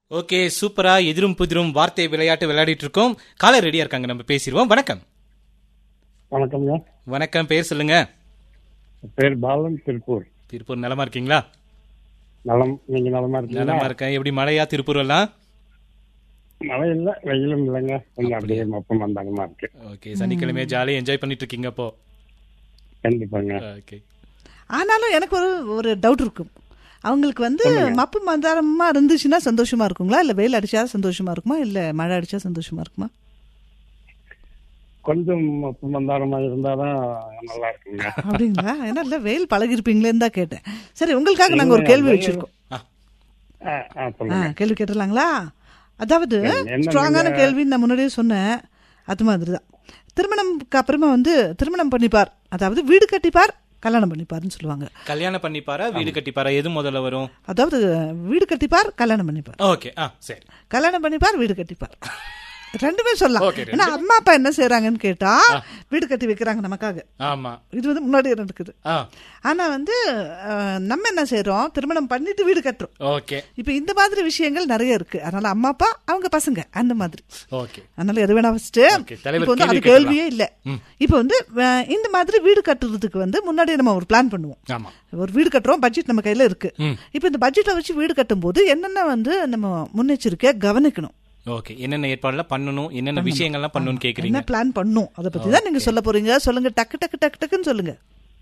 Okay சூப்பரா எதிரும் புதிரும் வார்த்தை விளையாட்டு விளையாடிட்டு இருக்கோம் காலர் ரெடியா இருக்காங்க நம்ம பேசிடுவோம் வணக்கம் வணக்கம்ங்க வணக்கம் பேர் சொல்லுங்க பேர் பாலன் திருப்பூர் திருப்பூர் நலமா இருக்கீங்களா நலம் நீங்க நலமா இருக்கீங்களா நலமா இருக்கேன் எப்படி மழையா திருப்பூர் எல்லாம் மழை இல்ல வெயிலும் இல்லைங்க கொஞ்சம் அப்படியே மொப்பம் வந்தாங்கமா இருக்கு ஓகே சனிக்கிழமையா ஜாலியா என்ஜாய் பண்ணிட்டு இருக்கீங்க அப்போ கண்டிப்பாங்க ஓகே ஆனாலும் எனக்கு ஒரு ஒரு டவுட் இருக்கும் அவங்களுக்கு வந்து மப்பு மந்தாரமா இருந்துச்சுன்னா சந்தோஷமா இருக்குங்களா இல்ல வெயில் அடிச்சா சந்தோஷமா இருக்குமா இல்ல மழை அடிச்சா சந்தோஷமா இருக்குமா கொஞ்சம் மொப்பம் வந்தாரமா இருந்தாதான் நல்லா இருக்குங்க அப்படிங்களா ஏன்னா இல்ல வெயில் பழகிருப்பீங்களேன்னு தான் கேட்டேன் சரி உங்களுக்காக நாங்க ஒரு கேள்வி வச்சிருக்கோம் ஆ, ஆ, சொல்லுங்க ஆ, கேள்வி கேட்டுலாங்களா அதாவது என்ன ஸ்ட்ராங்கான நீங்க- கேள்வி நான் முன்னாடியே சொன்னேன் அது மாதிரி தான் திருமணம்க்கு அப்புறமா வந்து திருமணம் பண்ணிப்பார் அதாவது வீடு கட்டிப்பார் கல்யாணம் பண்ணிப்பார்னு சொல்லுவாங்க கல்யாணம் பண்ணிப்பாரா வீடு கட்டிப்பாரா எது முதல்ல வரும் அதாவது வீடு கட்டிப்பார் கல்யாணம் பண்ணிப்பார் ஓகே ஆ சரி கல்யாணம் பண்ணிப்பார் வீடு கட்டிப்பார் ரெண்டுமே சொல்லலாம் Okay, ரெண்டு. ஏன்னா அம்மா அப்பா என்ன செய்யறாங்கன்னு கேட்டா வீடு கட்டி வைக்கிறாங்க நமக்காக ஆமா இது வந்து முன்னாடியே நடக்குது ஆ ஆனா வந்து அஹ், நம்ம என்ன செய்றோம் திருமணம் பண்ணிட்டு வீடு கட்டுறோம் ஓகே இப்ப இந்த மாதிரி விஷயங்கள் நிறைய இருக்கு அதனால அம்மா அப்பா அவங்க பசங்க அந்த மாதிரி ஓகே அதனால எது வேணா ஃபர்ஸ்ட் Okay, தலைவர் இப்போ வந்து அது கேள்வி கேள்வியே இல்ல இப்போ வந்து அஹ், இந்த மாதிரி வீடு கட்டுறதுக்கு வந்து முன்னாடியே நம்ம ஒரு பிளான் பண்ணுவோம் ஆமா ஒரு வீடு கட்டுறோம் பட்ஜெட் நம்ம கையில இருக்கு ம். இப்போ இந்த பட்ஜெட்டை வச்சு வீடு கட்டும்போது என்னென்ன வந்து நம்ம முன்னெச்சரிக்கையா கவனிக்கணும் ஓகே என்னென்ன ஏற்பாடுலாம் பண்ணணும் என்னென்ன விஷயங்கள்லாம் பண்ணணும்னு என்ன கேக்குறீங்க பிளான் பண்ணும் அதை பத்தி தான் நீங்க சொல்ல போறீங்க சொல்லுங்க டக்கு டக்கு டக்கு டக்குன்னு சொல்லுங்க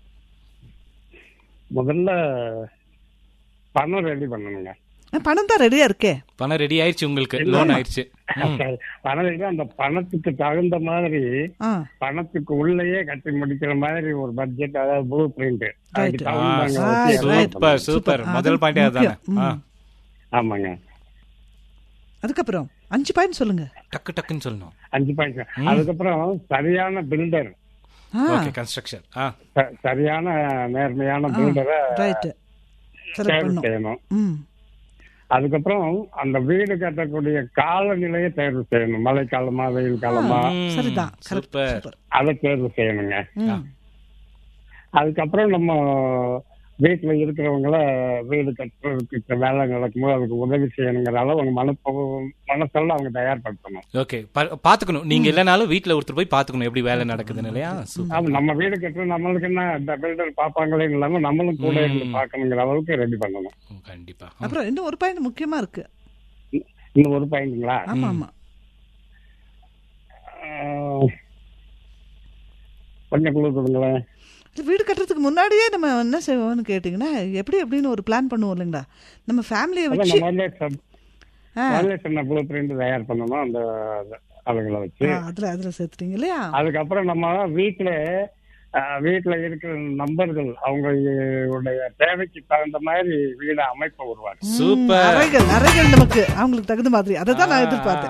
முதல்ல பணம் ரெடி பண்ணணுங்க அஹ், பணம் தான் ரெடியா இருக்கே பணம் ரெடி ஆயிருச்சு உங்களுக்கு லோன் ஆயிருச்சு ம். பணம் ரெடி அந்த பணத்துக்கு தகுந்த மாதிரி ஆ பணத்துக்கு உள்ளேயே கட்டி முடிக்கிற மாதிரி ஒரு பட்ஜெட் அதாவது ப்ளூ பிரிண்ட் அதுக்கு Right. ஆ, தகுந்தாங்க Ah, வச்சு right. சூப்பர் சூப்பர் அது முதல் பாயிண்டே அதானே முக்கியம். ஆ ம். ஆமாங்க அதுக்கப்புறம் அஞ்சு பாயிண்ட் சொல்லுங்க டக்கு டக்குன்னு சொல்லணும் அஞ்சு பாயிண்ட் அதுக்கப்புறம் சரியான பில்டர் ஆ ஓகே கன்ஸ்ட்ரக்ஷன் ஆ சரியான நேர்மையான பில்டரை ரைட் செலக்ட் தேர்வு பண்ணும் செய்யணும் ம் அதுக்கப்புறம் அந்த வீடு கட்டக்கூடிய காலநிலையை தேர்வு செய்யணும் மழைக்காலமா வெயில் காலமா ம், சரிதான் கரெக்ட் சூப்பர் சூப்பர் அதை தேர்வு செய்யணுங்க ம் அதுக்கப்புறம் நம்ம வீட்டுல இருக்கிறவங்கள வீடு கட்டுறதுக்கு வேலை நடக்கும்போது அதுக்கு உதவி செய்யணுங்கிற அளவு அவங்க மன மனசெல்லாம் அவங்க தயார்படுத்தணும் ஓகே பாத்துக்கணும் நீங்க இல்லனாலும் வீட்ல ஒருத்தர் போய் பாத்துக்கணும் எப்படி வேலை நடக்குதுன்னு இல்லையா சூப்பர் ஆமா, நம்ம வீடு கட்டுறது நம்மளுக்கு என்ன இந்த பில்டர் பாப்பாங்களே இல்லாம நம்மளும் கூட இருந்து பார்க்கணுங்கிற அளவுக்கு ரெடி பண்ணணும் ம், கண்டிப்பா அப்புறம் இன்னும் ஒரு பாயிண்ட் முக்கியமா இருக்கு இன்னும் ஒரு பாயிண்ட்ங்களா ஆமா ஆமா ஆஹ், கொஞ்சம் குழு கொடுங்களேன் இது வீடு கட்டுறதுக்கு முன்னாடியே நம்ம என்ன செய்வோம்னு கேட்டிங்கன்னா எப்படி எப்படின்னு ஒரு பிளான் பண்ணுவோம் இல்லைங்களா நம்ம ஃபேமிலியை அதான் வச்சு நம்ம வந்து சப்- ஆ, முதல்ல சொன்ன ப்ளூ பிரிண்ட் தயார் பண்ணணும் அந்த ஆளுங்களை வச்சு ஆ, அதுல அதுல சேர்த்துட்டீங்க இல்லையா அதுக்கப்புறம் நம்ம வீட்டுல ஆஹ், வீட்டுல இருக்கிற நம்பர்கள் அவங்களுடைய தேவைக்கு தகுந்த மாதிரி வீடு அமைப்பு உருவாக்கு சூப்பர் அறைகள் அறைகள் நமக்கு அவங்களுக்கு தகுந்த மாதிரி அதை தான் நான் எதிர்பார்த்தேன்